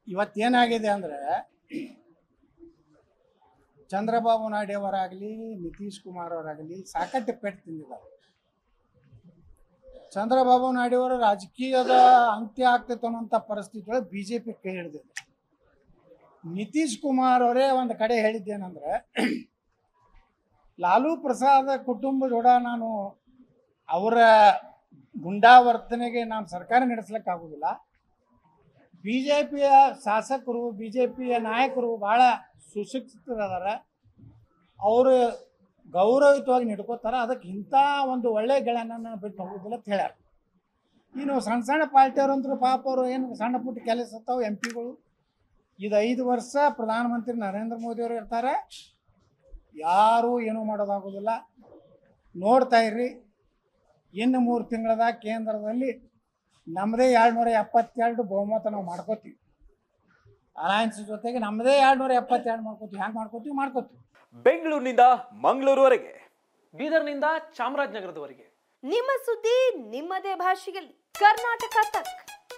ಇವತ್ತೇನಾಗಿದೆ ಅಂದರೆ ಚಂದ್ರಬಾಬು ನಾಯ್ಡು ಅವರಾಗಲಿ ನಿತೀಶ್ ಕುಮಾರ್ ಅವರಾಗಲಿ ಸಾಕಷ್ಟು ಪೆಟ್ಟು ತಿಂದಿದ್ದಾರೆ ಚಂದ್ರಬಾಬು ನಾಯ್ಡು ಅವರು ರಾಜಕೀಯದ ಅಂತ್ಯ ಆಗ್ತೈತೆ ಅನ್ನೋಂಥ ಪರಿಸ್ಥಿತಿ ಒಳಗೆ ಬಿ ಜೆ ಪಿ ಕೈ ಹಿಡಿದಿದೆ ನಿತೀಶ್ ಕುಮಾರ್ ಅವರೇ ಒಂದು ಕಡೆ ಹೇಳಿದ್ದೇನೆಂದ್ರೆ ಲಾಲು ಪ್ರಸಾದ್ ಕುಟುಂಬ ಜೋಡ ನಾನು ಅವರ ಗುಂಡಾವರ್ತನೆಗೆ ನಾನು ಸರ್ಕಾರ ನಡೆಸ್ಲಿಕ್ಕಾಗೋದಿಲ್ಲ ಬಿ ಜೆ ಪಿಯ ಶಾಸಕರು ಬಿ ಜೆ ಪಿಯ ನಾಯಕರು ಭಾಳ ಸುಶಿಕ್ಷಿತರದಾರ ಅವರು ಗೌರವಯುತವಾಗಿ ನಡ್ಕೋತಾರೆ ಅದಕ್ಕೆ ಇಂಥ ಒಂದು ಒಳ್ಳೆ ಗೆಳೆಯನನ್ನು ಬಿಟ್ಟು ಹೋಗೋದಿಲ್ಲ ಅಂತ ಹೇಳ್ಯಾರ ಇನ್ನು ಸಣ್ಣ ಸಣ್ಣ ಪಾರ್ಟಿಯವ್ರಂತೂ ಪಾಪ ಅವರು ಏನು ಸಣ್ಣ ಪುಟ್ಟ ಕೆಲಸ ಇರ್ತಾವೆ ಎಂ ಪಿಗಳು ಇದು ಐದು ವರ್ಷ ಪ್ರಧಾನಮಂತ್ರಿ ನರೇಂದ್ರ ಮೋದಿಯವರು ಇರ್ತಾರೆ ಯಾರೂ ಏನೂ ಮಾಡೋದಾಗೋದಿಲ್ಲ ನೋಡ್ತಾ ಇರ್ರಿ ಇನ್ನು ಮೂರು ತಿಂಗಳದಾಗ ಕೇಂದ್ರದಲ್ಲಿ ನಮ್ಮದೇ ಏಳ್ನೂರ ಎಪ್ಪತ್ತೆರಡು ಬಹುಮತ ನಾವು ಮಾಡ್ಕೋತೀವಿ ಅಲಯನ್ಸ್ ಜೊತೆಗೆ ನಮ್ಮದೇ ಏಳ್ನೂರ ಎಪ್ಪತ್ತೆರಡು ಮಾಡ್ಕೋತೀವಿ ಹ್ಯಾಂಗೆ ಮಾಡ್ಕೋತೀವಿ ಮಾಡ್ಕೋತೀವಿ ಬೆಂಗಳೂರಿನಿಂದ ಮಂಗಳೂರುವರೆಗೆ ಬೀದರ್ನಿಂದ ಚಾಮರಾಜನಗರದವರೆಗೆ ನಿಮ್ಮ ಸುದ್ದಿ ನಿಮ್ಮದೇ ಭಾಷೆಯಲ್ಲಿ ಕರ್ನಾಟಕ ತಕ್